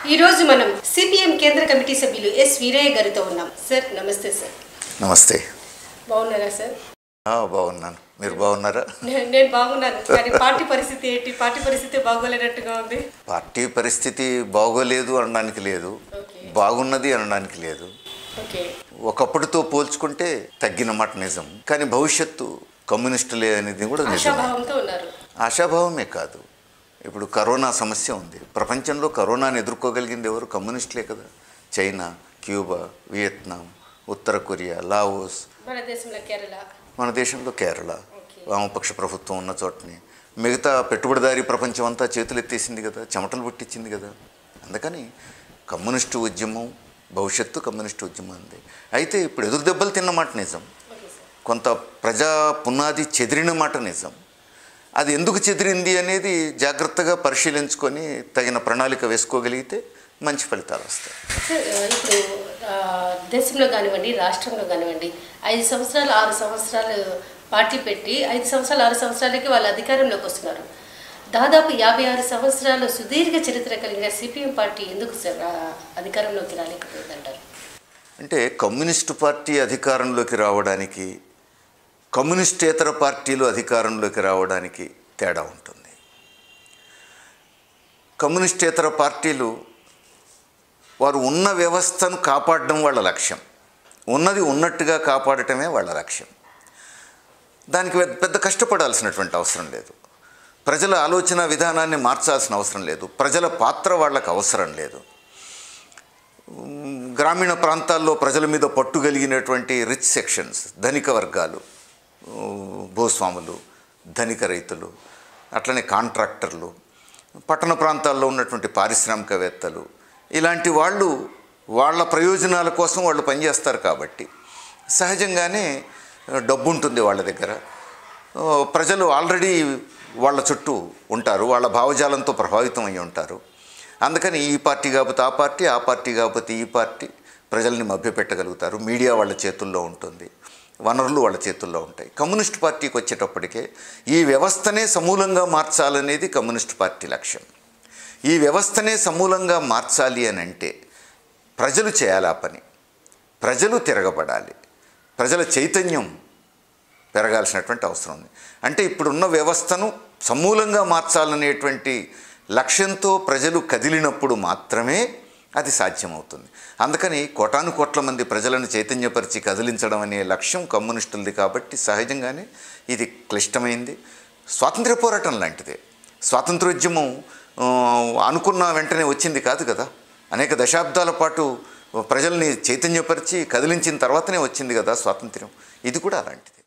ఈరోజు మనం సిపిఎం కేంద్ర కమిటీ సభ్యులు ఎస్ వీరయ్య గారితో ఉన్నాం సార్ నమస్తే సార్ నమస్తే బాగున్నారా సార్ ఆ, బాగున్నాను మీరు బాగున్నారా నే- నేను బాగున్నాను కానీ పార్టీ పరిస్థితి ఏంటి పార్టీ పరిస్థితి బాగోలేనట్టుగా ఉంది పార్టీ పరిస్థితి బాగోలేదు అనడానికి లేదు ఓకే బాగున్నది అనడానికి లేదు ఓకే ఒకప్పటితో పోల్చుకుంటే తగ్గిన మాట నిజం కానీ భవిష్యత్తు కమ్యూనిస్టులే అనేది కూడా నిజం ఆశాభావంతో ఉన్నారు ఆశాభావమే కాదు ఇప్పుడు కరోనా సమస్య ఉంది ప్రపంచంలో కరోనాను ఎదుర్కోగలిగింది ఎవరు కమ్యూనిస్టులే కదా చైనా క్యూబా వియత్నాం ఉత్తర కొరియా లావోస్ మన దేశంలో కేరళ మన దేశంలో కేరళ ఓకే. వామపక్ష ప్రభుత్వం ఉన్న చోటని మిగతా పెట్టుబడిదారీ ప్రపంచం అంతా చేతులు ఎత్తేసింది కదా చెమటలు పుట్టించింది కదా అందుకని కమ్యూనిస్టు ఉద్యమం భవిష్యత్తు కమ్యూనిస్టు ఉద్యమం ఉంది అయితే ఇప్పుడు ఎదురు దెబ్బలు తిన్న మాట నిజం ఓకే సార్ కొంత ప్రజా పునాది చెదిరిన మాట నిజం అది ఎందుకు చెదిరింది అనేది జాగ్రత్తగా పరిశీలించుకొని తగిన ప్రణాళిక వేసుకోగలిగితే మంచి ఫలితాలు వస్తాయి సార్ ఆ, ఇప్పుడు ఆ, దేశంలో కానివ్వండి రాష్ట్రంలో కానివ్వండి ఐదు సంవత్సరాలు ఆరు సంవత్సరాలు పార్టీ పెట్టి ఐదు సంవత్సరాలు ఆరు సంవత్సరాలకి వాళ్ళు అధికారంలోకి వస్తున్నారు దాదాపు యాభై ఆరు సంవత్సరాలు సుదీర్ఘ చరిత్ర కలిగిన సిపిఎం పార్టీ ఎందుకు సార్ ఆ, అధికారంలోకి రాలేకపోయిందంటారు అంటే కమ్యూనిస్టు పార్టీ అధికారంలోకి రావడానికి కమ్యూనిస్టేతర పార్టీలు అధికారంలోకి రావడానికి తేడా ఉంటుంది కమ్యూనిస్టేతర పార్టీలు వారు ఉన్న వ్యవస్థను కాపాడడం వాళ్ళ లక్ష్యం ఉన్నది ఉన్నట్టుగా కాపాడటమే వాళ్ళ లక్ష్యం దానికి పెద్ద- పెద్ద కష్టపడాల్సినటువంటి అవసరం లేదు ప్రజల ఆలోచన విధానాన్ని మార్చాల్సిన అవసరం లేదు ప్రజల పాత్ర వాళ్ళకు అవసరం లేదు గ్రామీణ ప్రాంతాల్లో ప్రజల మీద పట్టు కలిగినటువంటి రిచ్ సెక్షన్స్ ధనిక వర్గాలు ఊ, భూస్వాములు ధనిక రైతులు అట్లనే కాంట్రాక్టర్లు పట్టణ ప్రాంతాల్లో ఉన్నటువంటి పారిశ్రామికవేత్తలు ఇలాంటి వాళ్ళు వాళ్ళ ప్రయోజనాల కోసం వాళ్ళు పనిచేస్తారు కాబట్టి సహజంగానే డబ్బు ఉంటుంది వాళ్ళ దగ్గర ఓ, ప్రజలు ఆల్రెడీ వాళ్ళ చుట్టూ ఉంటారు వాళ్ళ భావజాలంతో ప్రభావితం అయి ఉంటారు అందుకని ఈ పార్టీ కాకపోతే ఆ పార్టీ ఆ పార్టీ కాకపోతే ఈ పార్టీ ప్రజల్ని మభ్యపెట్టగలుగుతారు మీడియా వాళ్ళ చేతుల్లో ఉంటుంది వనరులు వాళ్ళ చేతుల్లో ఉంటాయి కమ్యూనిస్ట్ పార్టీకి వచ్చేటప్పటికే ఈ వ్యవస్థనే సమూలంగా మార్చాలనేది కమ్యూనిస్ట్ పార్టీ లక్ష్యం ఈ వ్యవస్థనే సమూలంగా మార్చాలి అని అంటే ప్రజలు చేయాలి ఆ పని ప్రజలు తిరగబడాలి ప్రజల చైతన్యం పెరగాల్సినటువంటి అవసరం ఉంది అంటే ఇప్పుడున్న వ్యవస్థను సమూలంగా మార్చాలనేటువంటి లక్ష్యంతో ప్రజలు కదిలినప్పుడు మాత్రమే అది సాధ్యమవుతుంది అందుకని కోటాను కోట్ల మంది ప్రజలను చైతన్యపరిచి కదిలించడం అనే లక్ష్యం కమ్యూనిస్టులది కాబట్టి సహజంగానే ఇది క్లిష్టమైంది స్వాతంత్ర్య పోరాటం లాంటిదే స్వాతంత్రోద్యమం ఆ, అనుకున్న వెంటనే వచ్చింది కాదు కదా అనేక దశాబ్దాల పాటు ప్రజల్ని చైతన్యపరిచి కదిలించిన తర్వాతనే వచ్చింది కదా స్వాతంత్ర్యం ఇది కూడా అలాంటిది